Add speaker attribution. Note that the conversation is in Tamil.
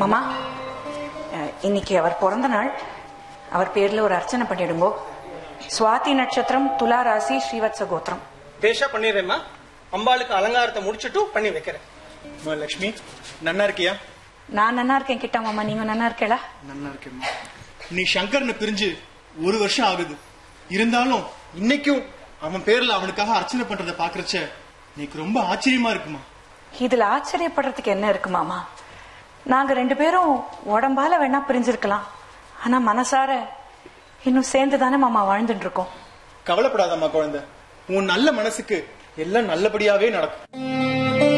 Speaker 1: மாமா அஹ், இன்னைக்கு அவர் பிறந்த நாள் அவர் பேர்ல ஒரு அர்ச்சனை பண்ணிடுங்கோ சுவாதி நட்சத்திரம் துலா ராசி ஸ்ரீவத்ச கோத்திரம்
Speaker 2: பேஷா பண்ணிடுறேம்மா அம்பாளுக்கு அலங்காரத்தை முடிச்சுட்டு பண்ணி வைக்கிறேன்
Speaker 3: அம்மா லக்ஷ்மி நன்னா இருக்கியா
Speaker 1: நான் நன்னா இருக்கேன் கிட்ட மாமா நீங்க நன்னா இருக்கேளா
Speaker 3: நன்னா இருக்கேம்மா நீ சங்கரனை பிரிஞ்சு ஒரு வருஷம் ஆகுது இருந்தாலும் இன்னைக்கும் அவன் பேர்ல அவனுக்காக அர்ச்சனை பண்றத பாக்குறச்ச எனக்கு ரொம்ப ஆச்சரியமா இருக்குமா
Speaker 1: இதுல ஆச்சரியப்படுறதுக்கு என்ன இருக்கு மாமா நாங்க ரெண்டு பேரும் உடம்பால வேணா பிரிஞ்சிருக்கலாம் ஆனா மனசார இன்னும் சேர்ந்து தானே மாமா வாழ்ந்துட்டு இருக்கோம்
Speaker 3: கவலைப்படாதம்மா குழந்தை உன் நல்ல மனசுக்கு எல்லாம் நல்லபடியாவே நடக்கும்